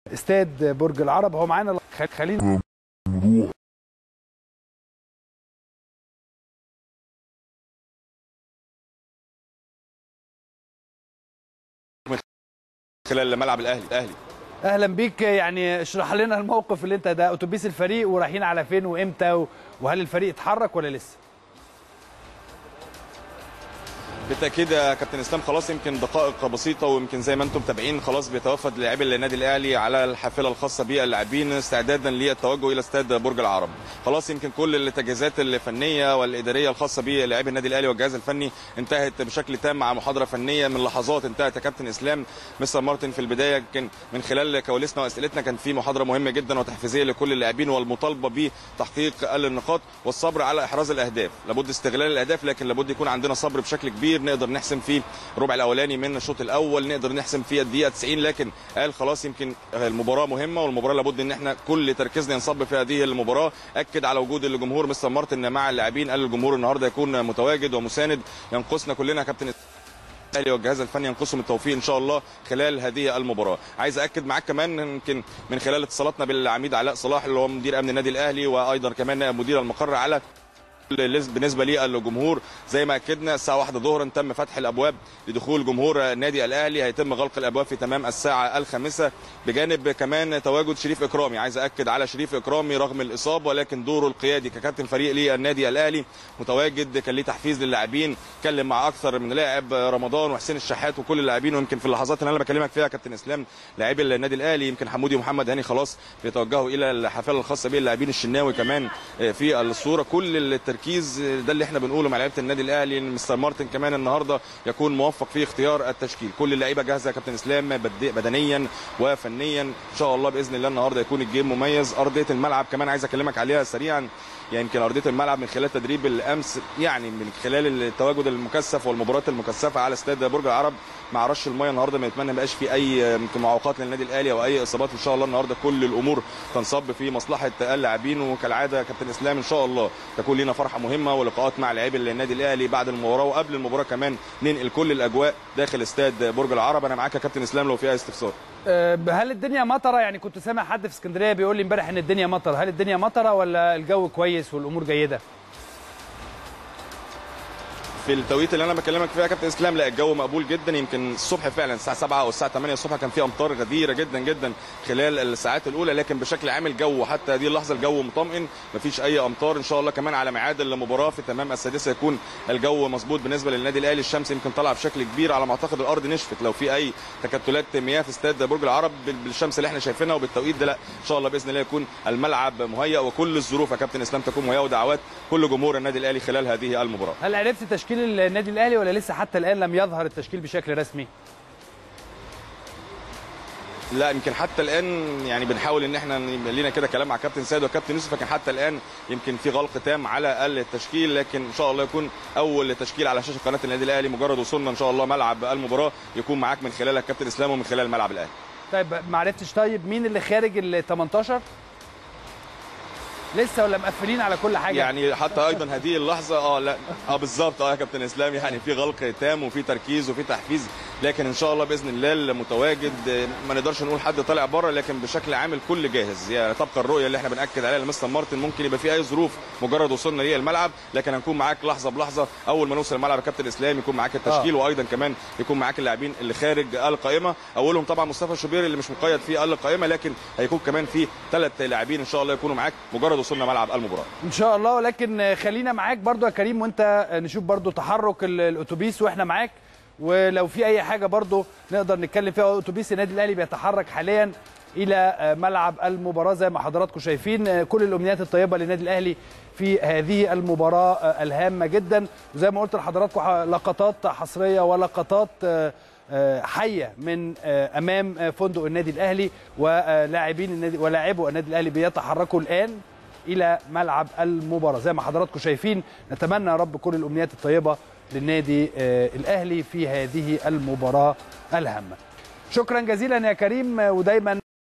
استاد برج العرب هو معانا خلينا خلال ملعب الاهلي الاهلي اهلا بيك يعني اشرح لنا الموقف اللي انت ده اتوبيس الفريق ورايحين على فين وامتى وهل الفريق اتحرك ولا لسه بالتاكيد يا كابتن اسلام خلاص يمكن دقائق بسيطه ويمكن زي ما انتم متابعين خلاص بيتوافد لاعبي النادي الاهلي على الحافله الخاصه باللاعبين استعدادا للتوجه الى استاد برج العرب خلاص يمكن كل التجهيزات الفنيه والاداريه الخاصه بلاعبي النادي الاهلي والجهاز الفني انتهت بشكل تام مع محاضره فنيه من لحظات انتهت يا كابتن اسلام مستر مارتن في البدايه يمكن من خلال كواليسنا واسئلتنا كان في محاضره مهمه جدا وتحفيزيه لكل اللاعبين والمطالبه بتحقيق النقاط والصبر على احراز الاهداف لابد استغلال الاهداف لكن لابد يكون عندنا صبر بشكل كبير نقدر نحسم فيه الربع الاولاني من الشوط الاول نقدر نحسم فيه الدقيقه 90 لكن قال خلاص يمكن المباراه مهمه والمباراه لابد ان احنا كل تركيزنا ينصب في هذه المباراه اكد على وجود الجمهور مستر مارتن مع اللاعبين قال الجمهور النهارده يكون متواجد ومساند ينقصنا كلنا يا كابتن الاهلي والجهاز الفني ينقصهم التوفيق ان شاء الله خلال هذه المباراه عايز اكد معاك كمان يمكن من خلال اتصالاتنا بالعميد علاء صلاح اللي هو مدير امن النادي الاهلي وايضا كمان مدير المقر على بالنسبه للجمهور زي ما اكدنا الساعه 1 ظهرا تم فتح الابواب لدخول جمهور النادي الاهلي هيتم غلق الابواب في تمام الساعه الخامسه بجانب كمان تواجد شريف اكرامي عايز اكد على شريف اكرامي رغم الاصابه ولكن دوره القيادي ككابتن فريق للنادي الاهلي متواجد كان ليه تحفيز للاعبين اتكلم مع اكثر من لاعب رمضان وحسين الشحات وكل اللاعبين ويمكن في اللحظات اللي انا بكلمك فيها كابتن اسلام لاعبي النادي الاهلي يمكن حمودي ومحمد هاني خلاص بيتوجهوا الى الحفله الخاصه باللاعبين الشناوي كمان في الصوره كل التركيز ده اللي احنا بنقوله مع لعيبه النادي الاهلي ان مستر مارتن كمان النهارده يكون موفق في اختيار التشكيل كل اللعيبه جاهزه يا كابتن اسلام بدنيا وفنيا ان شاء الله باذن الله النهارده يكون الجيم مميز ارضيه الملعب كمان عايز اكلمك عليها سريعا يعني يمكن ارضيه الملعب من خلال تدريب الامس يعني من خلال التواجد المكثف والمباريات المكثفه على استاد برج العرب مع رش الميه النهارده بنتمنى ما يبقاش في اي يمكن معوقات للنادي الاهلي او اي اصابات ان شاء الله النهارده كل الامور تنصب في مصلحه اللاعبين وكالعاده كابتن اسلام ان شاء الله تكون لنا فرحه مهمه ولقاءات مع لاعبي النادي الاهلي بعد المباراه وقبل المباراه كمان ننقل كل الاجواء داخل استاد برج العرب انا معاك يا كابتن اسلام لو في اي استفسار هل الدنيا مطره يعني كنت سامع حد في اسكندريه بيقول لي امبارح ان الدنيا مطر هل الدنيا مطره ولا الجو كويس والامور جيده في التوقيت اللي انا بكلمك فيها يا كابتن اسلام لا الجو مقبول جدا يمكن الصبح فعلا الساعه 7 او الساعه 8 الصبح كان في امطار غزيره جدا جدا خلال الساعات الاولى لكن بشكل عام الجو حتى هذه اللحظه الجو مطمئن مفيش اي امطار ان شاء الله كمان على ميعاد المباراه في تمام السادسه يكون الجو مظبوط بالنسبه للنادي الاهلي الشمس يمكن طالعه بشكل كبير على ما اعتقد الارض نشفت لو في اي تكتلات مياه في استاد برج العرب بالشمس اللي احنا شايفينها وبالتوقيت ده لا ان شاء الله باذن الله يكون الملعب مهيأ وكل الظروف يا كابتن اسلام تكون مهيئه ودعوات كل جمهور النادي الاهلي خلال هذه المباراه هل عرفت تشكيل النادي الاهلي ولا لسه حتى الان لم يظهر التشكيل بشكل رسمي لا يمكن حتى الان يعني بنحاول ان احنا يبقى لينا كده كلام مع كابتن سيد وكابتن يوسف لكن حتى الان يمكن في غلق تام على التشكيل لكن ان شاء الله يكون اول تشكيل على شاشه قناه النادي الاهلي مجرد وصولنا ان شاء الله ملعب المباراه يكون معاك من خلالك كابتن اسلام ومن خلال ملعب الاهلي طيب ما عرفتش طيب مين اللي خارج ال 18 لسه ولا مقفلين على كل حاجه يعني حتى ايضا هذه اللحظه اه لا اه بالظبط اه يا كابتن اسلام يعني في غلق تام وفي تركيز وفي تحفيز لكن ان شاء الله باذن الله المتواجد ما نقدرش نقول حد طالع بره لكن بشكل عام الكل جاهز يعني تبقى الرؤيه اللي احنا بناكد عليها لمستر مارتن ممكن يبقى في اي ظروف مجرد وصولنا ليه الملعب لكن هنكون معاك لحظه بلحظه اول ما نوصل الملعب يا كابتن اسلام يكون معاك التشكيل آه. وايضا كمان يكون معاك اللاعبين اللي خارج القائمه اولهم طبعا مصطفى شوبير اللي مش مقيد في القائمه لكن هيكون كمان في ثلاث لاعبين ان شاء الله يكونوا معاك مجرد وصولنا ملعب المباراه ان شاء الله ولكن خلينا معاك برضو يا كريم وانت نشوف برضو تحرك الاتوبيس واحنا معاك ولو في اي حاجه برضو نقدر نتكلم فيها اتوبيس النادي الاهلي بيتحرك حاليا الى ملعب المباراه زي ما حضراتكم شايفين كل الامنيات الطيبه للنادي الاهلي في هذه المباراه الهامه جدا وزي ما قلت لحضراتكم لقطات حصريه ولقطات حيه من امام فندق النادي الاهلي ولاعبين النادي ولاعبو النادي الاهلي بيتحركوا الان الى ملعب المباراه زي ما حضراتكم شايفين نتمنى يا رب كل الامنيات الطيبه للنادي الاهلي في هذه المباراه الهامه شكرا جزيلا يا كريم ودايما